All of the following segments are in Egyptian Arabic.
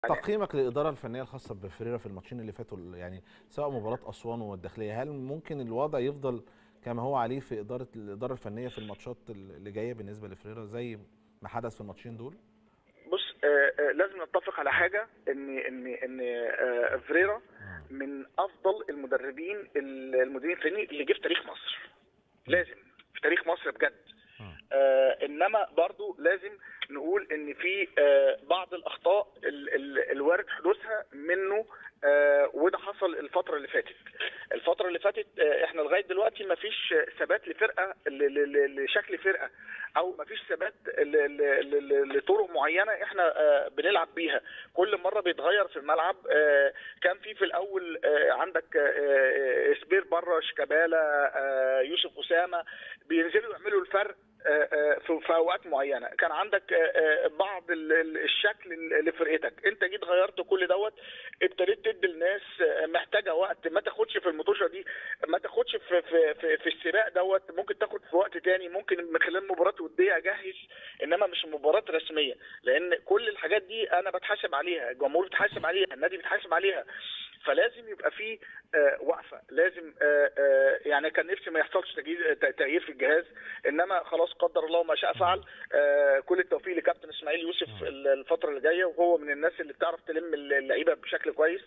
تقييمك للاداره الفنيه الخاصه بفريرا في الماتشين اللي فاتوا يعني سواء مباراه اسوان والداخليه هل ممكن الوضع يفضل كما هو عليه في اداره الاداره الفنيه في الماتشات اللي جايه بالنسبه لفريرا زي ما حدث في الماتشين دول؟ بص آه آه لازم نتفق على حاجه ان ان ان آه فريرا من افضل المدربين المديرين الفنيين اللي جه في تاريخ مصر لازم في تاريخ مصر بجد آه انما برضو لازم نقول ان في آه بعض الاخطاء ال ال الوارد حدوثها منه آه وده حصل الفتره اللي فاتت الفتره اللي فاتت آه احنا لغايه دلوقتي ما فيش ثبات لفرقه لشكل فرقه او ما فيش ثبات لطرق معينه احنا آه بنلعب بيها كل مره بيتغير في الملعب آه كان في في الاول آه عندك آه سبير بره شيكابالا آه يوسف اسامه بينزلوا يعملوا الفرق في اوقات معينه كان عندك بعض الشكل لفرقتك انت جيت غيرت كل دوت ابتديت تدي الناس محتاجه وقت ما تاخدش في المطوشه دي ما تاخدش في في في, في السباق دوت ممكن تاخد في وقت تاني ممكن من خلال مباراه وديه اجهز انما مش مباراه رسميه لان كل الحاجات دي انا بتحاسب عليها الجمهور بيتحاسب عليها النادي بيتحاسب عليها فلازم يبقى في آه وقفه لازم آه آه يعني كان نفسي ما يحصلش تغيير في الجهاز انما خلاص قدر الله ما شاء فعل كل التوفيق لكابتن اسماعيل يوسف الفتره اللي جايه وهو من الناس اللي بتعرف تلم اللعيبه بشكل كويس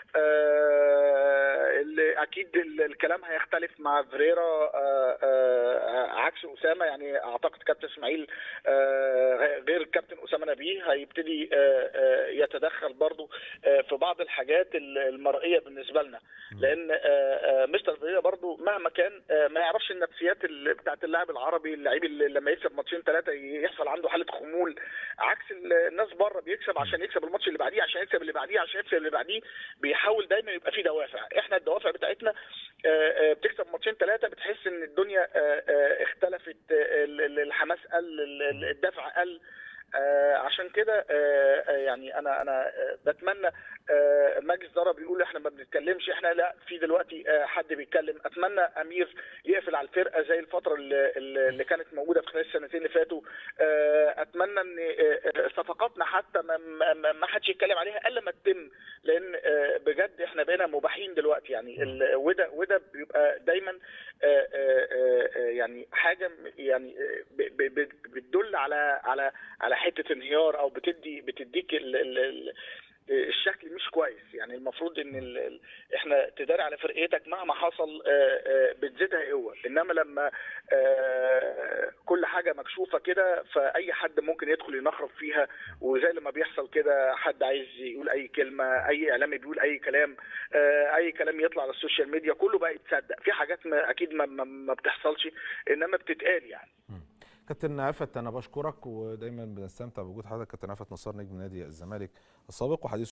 اللي اكيد الكلام هيختلف مع فريرا عكس اسامه يعني اعتقد كابتن اسماعيل غير الكابتن اسامه نبيه هيبتدي يتدخل برضو في بعض الحاجات المرئيه بالنسبه لنا لان مستر فريرا برضو مهما كان ما يعرفش النفسيات بتاعت اللاعب العربي اللعيب اللي لما يكسب ماتشين ثلاثه يحصل عنده حاله خمول عكس الناس بره بيكسب عشان يكسب الماتش اللي بعديه عشان يكسب اللي بعديه عشان يكسب اللي بعديه بيحاول دايما يبقى في دوافع احنا الدوافع بتاعتنا بتكسب ماتشين ثلاثه بتحس ان الدنيا اختلفت الحماس قل الدفع قل آه عشان كده آه يعني انا انا آه بتمنى آه مجلس اداره بيقول احنا ما بنتكلمش احنا لا في دلوقتي آه حد بيتكلم اتمنى امير يقفل على الفرقه زي الفتره اللي, اللي كانت موجوده في خلال السنتين اللي فاتوا آه اتمنى ان آه صفقاتنا حتى ما, ما, ما حدش يتكلم عليها الا ما تتم لان آه بجد احنا بقينا مباحين دلوقتي يعني وده وده بيبقى دايما آه آه آه يعني حاجه يعني بتدل على على على حته انهيار او بتدي بتديك ال ال الشكل مش كويس يعني المفروض ان ال ال احنا تداري على فرقتك مهما حصل بتزيدها قوه انما لما كل حاجه مكشوفه كده فاي حد ممكن يدخل ينخرب فيها وزي لما بيحصل كده حد عايز يقول اي كلمه اي اعلامي بيقول اي كلام اي كلام يطلع على السوشيال ميديا كله بقى يتصدق في حاجات ما اكيد ما, ما بتحصلش انما بتتقال يعني كابتن عفت انا بشكرك ودايما بنستمتع بوجود حضرتك كابتن عفت نصار نجم نادي الزمالك السابق وحديث